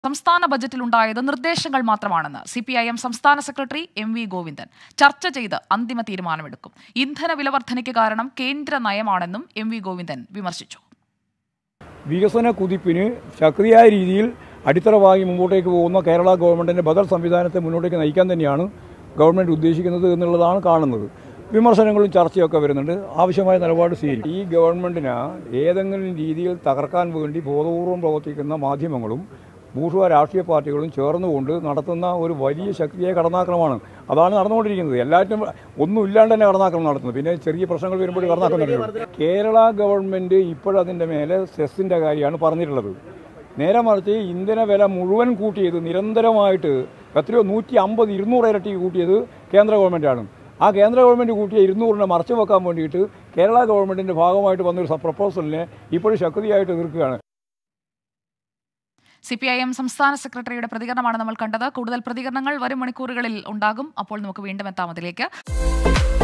സംസ്ഥാന ബജറ്റിലുണ്ടായത് നിർദ്ദേശങ്ങൾ മാത്രമാണെന്ന് സി പി ഐ എം സംസ്ഥാന സെക്രട്ടറി എം വി ഗോവിന്ദൻ ചർച്ച ചെയ്ത് അന്തിമ തീരുമാനമെടുക്കും ഇന്ധന വിലവർദ്ധനയ്ക്ക് കാരണം കേന്ദ്ര നയമാണെന്നും എം വി ഗോവിന്ദൻ വിമർശിച്ചു വികസന കുതിപ്പിന് ശക്തിയായ രീതിയിൽ അടിത്തറവാങ്ങി മുമ്പോട്ടേക്ക് പോകുന്ന കേരള ഗവൺമെന്റിന്റെ ബദൽ സംവിധാനത്തെ മുന്നോട്ടേക്ക് നയിക്കാൻ തന്നെയാണ് ഗവൺമെന്റ് ഉദ്ദേശിക്കുന്നത് എന്നുള്ളതാണ് കാണുന്നത് വിമർശനങ്ങളും ചർച്ചയൊക്കെ വരുന്നുണ്ട് ആവശ്യമായ നിലപാട് സ്വീകരിക്കും ഈ ഗവൺമെന്റിന് ഏതെങ്കിലും രീതിയിൽ തകർക്കാൻ വേണ്ടി ബോധപൂർവം പ്രവർത്തിക്കുന്ന മാധ്യമങ്ങളും ബൂർഷ്വ രാഷ്ട്രീയ പാർട്ടികളും ചേർന്നുകൊണ്ട് നടത്തുന്ന ഒരു വലിയ ശക്തിയായ കടന്നാക്രമണമാണ് അതാണ് നടന്നുകൊണ്ടിരിക്കുന്നത് എല്ലാറ്റും ഒന്നും ഇല്ലാണ്ട് തന്നെ കടന്നാക്രമണം നടത്തുന്നത് പിന്നെ ചെറിയ പ്രശ്നങ്ങൾ വരുമ്പോൾ കടന്നാക്രമണം നടത്തുന്നത് കേരള ഗവൺമെന്റ് ഇപ്പോഴതിൻ്റെ മേലെ സെസ്സിൻ്റെ കാര്യമാണ് പറഞ്ഞിട്ടുള്ളത് നേരെ മറിച്ച് ഇന്ധന വില മുഴുവൻ കൂട്ടിയത് നിരന്തരമായിട്ട് എത്രയോ നൂറ്റി അമ്പത് ഇരുന്നൂറ് ഇരട്ടി കൂട്ടിയത് കേന്ദ്ര ഗവൺമെൻറ്റാണ് ആ കേന്ദ്ര ഗവൺമെൻറ് കൂട്ടിയ ഇരുന്നൂറിനെ മറച്ചു വെക്കാൻ വേണ്ടിയിട്ട് കേരള ഗവൺമെൻറ്റിൻ്റെ ഭാഗമായിട്ട് വന്നൊരു പ്രപ്പോസലിനെ ഇപ്പോഴും ശക്തിയായിട്ട് എതിർക്കുകയാണ് സി പി ഐ എം സംസ്ഥാന സെക്രട്ടറിയുടെ പ്രതികരണമാണ് നമ്മൾ കണ്ടത് കൂടുതൽ പ്രതികരണങ്ങൾ വരും മണിക്കൂറുകളിൽ ഉണ്ടാകും അപ്പോൾ നമുക്ക് വീണ്ടും എത്താം അതിലേക്ക്